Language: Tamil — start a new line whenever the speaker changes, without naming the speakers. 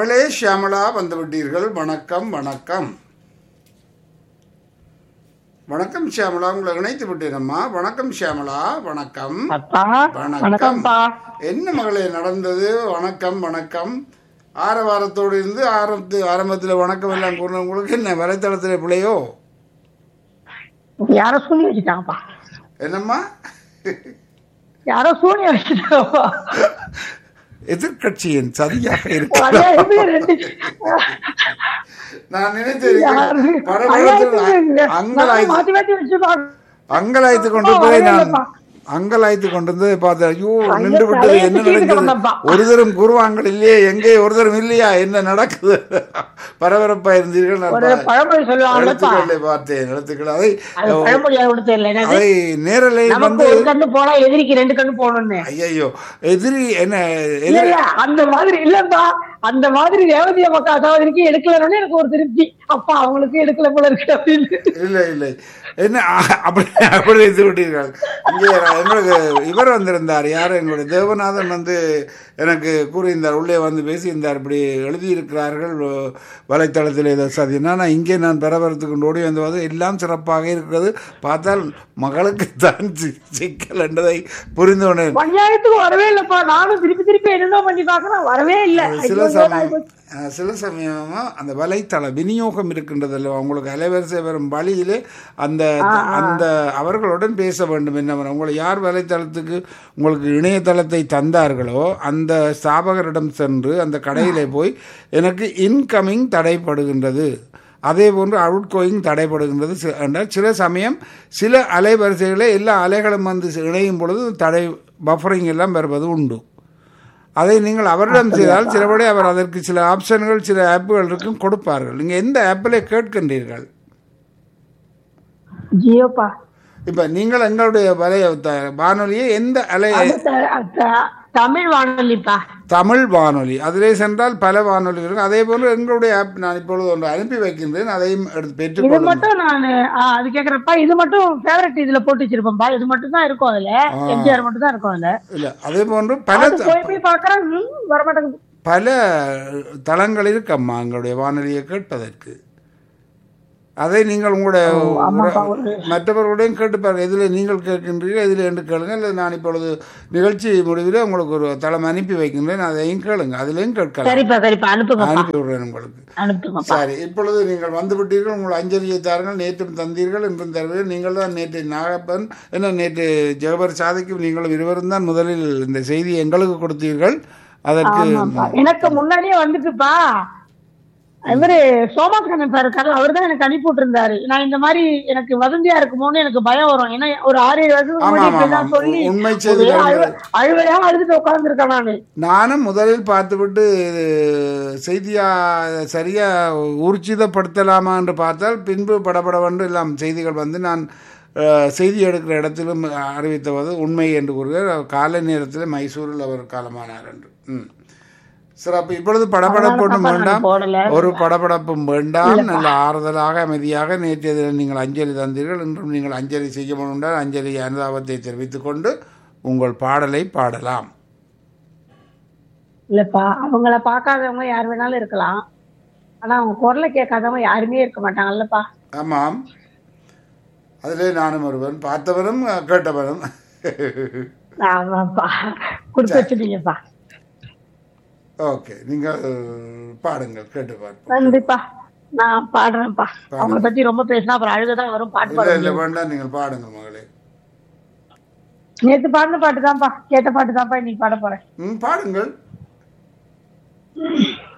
மகளே ஷியாமளா வந்து விட்டீர்கள் வணக்கம் வணக்கம் வணக்கம் ஷியாமளா உங்களை இணைத்து விட்டேனம்மா வணக்கம் ஷியாமளா வணக்கம்
அப்பா
வணக்கம்
வணக்கம்ப்பா
என்ன மகளே நடந்தது வணக்கம் வணக்கம் ஆரவாரத்தோடு இருந்து ஆரம்பத்து ஆரம்பத்தில் வணக்கம் எல்லாம் கூறினவங்களுக்கு என்ன வலைத்தளத்தில் பிள்ளையோ
யாரோ சூனி வச்சுட்டாங்கப்பா
என்னம்மா
யாரோ சூனி வச்சுட்டாங்கப்பா
எதிர்கட்சியின் சதியாக இருக்கு
ஐயா, இது ரெண்டு
நான் நினைத்தேன்
யாரு? ஐயா,
படபடத்தில்
இது இல்ல.
அங்கலாய்த்து
மாத்தி மாத்தி வச்சுப்பாங்க
அங்கலாய்த்து கொண்டு
அப்பா,
போய்
வரவே
நான்
இல்லப்பா.
அங்கலாய்த்து கொண்டு வந்து பார்த்தேன் ஐயோ
ஐயா,
நின்று விட்டது
தலையை
என்ன
தூக்கிட்டு
நடக்குது
கிடந்தப்பா.
ஒரு தரம் கூறுவாங்கள் இல்லையே எங்கே ஒரு தரம் இல்லையா என்ன நடக்குது பரபரப்பா இருந்தீர்கள் நான்
ஒரு
பா-
பழமொழி சொல்லுவாங்கல்லப்பா
எழுத்துக்களை பார்த்தேன் எழுத்துக்கள் அதை
அது பழமொழியா கூட தெரியல என்னது
அதை நேரலை
நமக்கு
வந்து
ஒரு கண்ணு போனா எதிரிக்கு ரெண்டு கண்ணு போகணும்னு
ஐயோ எதிரி என்ன
இல்ல
எதிரி
இல்ல அந்த மாதிரி இல்லப்பா அந்த மாதிரி ரேவதி அம்மா சகோதரிக்கு எடுக்கலன்னு எனக்கு ஒரு திருப்தி அப்பா அவங்களுக்கு எடுக்கல போல இருக்கு அப்படின்னு
இல்லை இல்லை என்ன அ- அப்படி அப்படி வைத்து விட்டீர்கள் இங்கே எங்களுக்கு இவர் வந்திருந்தார் யார் எங்களுடைய தேவநாதன் வந்து எனக்கு கூறியிருந்தார் உள்ளே வந்து பேசியிருந்தார் இப்படி எழுதியிருக்கிறார்கள் வ- வலைத்தளத்தில் ஏதோ சதினா நான் இங்கே நான் பரபரத்துக்கு ஓடி வந்தபோது எல்லாம் சிறப்பாக இருக்கிறது பார்த்தால் மகளுக்கு தான் சி- சிக்கல் என்றதை புரிந்து கொண்டேன்
பஞ்சாயத்துக்கு வரவே இல்லப்பா நானும் திருப்பி திருப்பி என்னென்ன பண்ணி பாக்குறேன் வரவே இல்ல
சில
ஐயோ,
சமயம் அஹ், சில சமயமா அந்த வலைத்தள விநியோகம் இருக்கின்றது அல்லவா உங்களுக்கு அலைவரிசை வரும் வழியிலே அந்த அந்த அவர்களுடன் பேச வேண்டும் என்ன உங்களை யார் வலைத்தளத்துக்கு உங்களுக்கு இணையதளத்தை தந்தார்களோ அந்த ஸ்தாபகரிடம் சென்று அந்த கடையிலே போய் எனக்கு இன்கமிங் தடைப்படுகின்றது அதே போன்று அவுட் கோயிங் தடைப்படுகின்றது சி- என்றால் சில சமயம் சில அலைவரிசைகளே எல்லா அலைகளும் வந்து இணையும் பொழுது தடை பஃபரிங் எல்லாம் வருவது உண்டு அதை நீங்கள் அவரிடம் செய்தால் சிலபடி அவர் அதற்கு சில ஆப்ஷன்கள் சில ஆப்புகள் இருக்கும் கொடுப்பார்கள் நீங்கள் எந்த ஆப்பிலே கேட்கின்றீர்கள்
ஜியோப்பா
இப்போ நீங்கள் எங்களுடைய வலை த- வானொலியை எந்த அலை
அது த- த- தமிழ் வானொலிப்பா
தமிழ் வானொலி அதிலே சென்றால் பல வானொலி இருக்கும் அதே போன்று எங்களுடைய ஆப் நான் இப்பொழுது ஒன்று அனுப்பி வைக்கின்றேன் அதையும் எடுத்து
இது
பெற்றுக்கொள்ளுங்கள்
மட்டும் நான் அது கேக்குறப்பா இது மட்டும் ஃபேவரட் இதுல போட்டு வச்சிருப்பேன்பா இது மட்டும் தான் இருக்கும் அதுல எம்ஜிஆர் மட்டும் தான் இருக்கும் அதுல
இல்லை அதே போன்று பல
அது போய் போய் பாக்குறேன் ம், வரமாட்டேங்குது
பல தளங்கள் இருக்கம்மா எங்களுடைய வானொலியை கேட்பதற்கு அதை நீங்கள் உங்களுடைய
ஆமாப்பா,
உற- மற்றவர்களுடையும் கேட்டுப்பாருங்க இதில் நீங்கள் கேட்கின்றீர்கள் இதில் என்று கேளுங்க இல்லை நான் இப்பொழுது நிகழ்ச்சி முடிவில் உங்களுக்கு ஒரு தளம் அனுப்பி வைக்கின்றேன் அதையும் கேளுங்க அதிலையும் கேட்கலாம்
சரிப்பா சரிப்பா அனுப்புங்கப்பா
அனுப்பி விடுறேன் உங்களுக்கு
அனுப்புங்கப்பா
சரி இப்பொழுது நீங்கள் வந்து விட்டீர்கள் உங்கள் அஞ்சலியை தாருங்கள் நேற்றும் தந்தீர்கள் இன்றும் தருவீர்கள் நீங்கள் தான் நேற்று நாகப்பன் என்ன நேற்று ஜெகபர் சாதிக்கும் நீங்களும் இருவரும் தான் முதலில் இந்த செய்தியை எங்களுக்கு கொடுத்தீர்கள் அதற்கு
ஆமாப்பா எனக்கு முன்னாடியே வந்துட்டுப்பா இவரு சோமாஸ்கரன் சார் இருக்காரு அவர் தான் எனக்கு அனுப்பி விட்டுருந்தாரு நான் இந்த மாதிரி எனக்கு வதந்தியா இருக்குமோன்னு எனக்கு பயம் வரும் ஏன்னா ஒரு ஆறு ஏழு வருஷத்துக்கு
ஆமா,
முன்னாடி
ஆமா,
இப்படிலாம்
ஆமா.
சொல்லி
உண்மை
ஒரே
செய்திகள்
அழுவ- அழுவலையா அழுதுட்டு உட்கார்ந்துருக்கேன் நானு
நானும் முதலில் பார்த்துவிட்டு இது செய்தியா சரியா ஊர்ஜிதப்படுத்தலாமா என்று பார்த்தால் பின்பு படபடவென்று எல்லாம் செய்திகள் வந்து நான் அஹ், செய்தி எடுக்கிற இடத்திலும் அறிவித்தவது உண்மை என்று கூறுகிறார் காலை நேரத்தில் மைசூரில் அவர் காலமானார் என்று ம் சிறப்பு இப்பொழுது படபடப்பொன்றும்
அதனால
வேண்டாம்
போடல
ஒரு படபடப்பும் வேண்டாம் நல்ல ஆறுதலாக அமைதியாக நேற்றைய தினம் நீங்கள் அஞ்சலி தந்தீர்கள் இன்றும் நீங்கள் அஞ்சலி செய்ய முடிந்தால் அஞ்சலி அனுதாபத்தை தெரிவித்துக் கொண்டு உங்கள் பாடலை பாடலாம்
இல்லப்பா அவங்கள பார்க்காதவங்க யார் வேணாலும் இருக்கலாம் ஆனா அவங்க குரலை கேட்காதவங்க யாருமே இருக்க மாட்டாங்கல்லப்பா
ஆமாம் அதிலே நானும் ஒருவன் பார்த்தவனும் அஹ், கேட்டவனும்
ஆமாப்பா கொடுத்து வச்சுட்டீங்கப்பா
ஓகே நீங்கள் பாடுங்கள் கேட்டு பார்ப்போம்
நன்றிப்பா நான் பாடுறேன்ப்பா அவங்கள பத்தி ரொம்ப பேசினா அப்புறம் அழுகதான் வரும் பாட்டு
இல்லை
பாட
இல்லை வேண்டாம் நீங்கள் பாடுங்கள் மகளே
நேத்து பாடின பாட்டு தான்ப்பா கேட்ட பாட்டு தான்ப்பா இன்னைக்கு பாட போறேன்
ம் பாடுங்கள்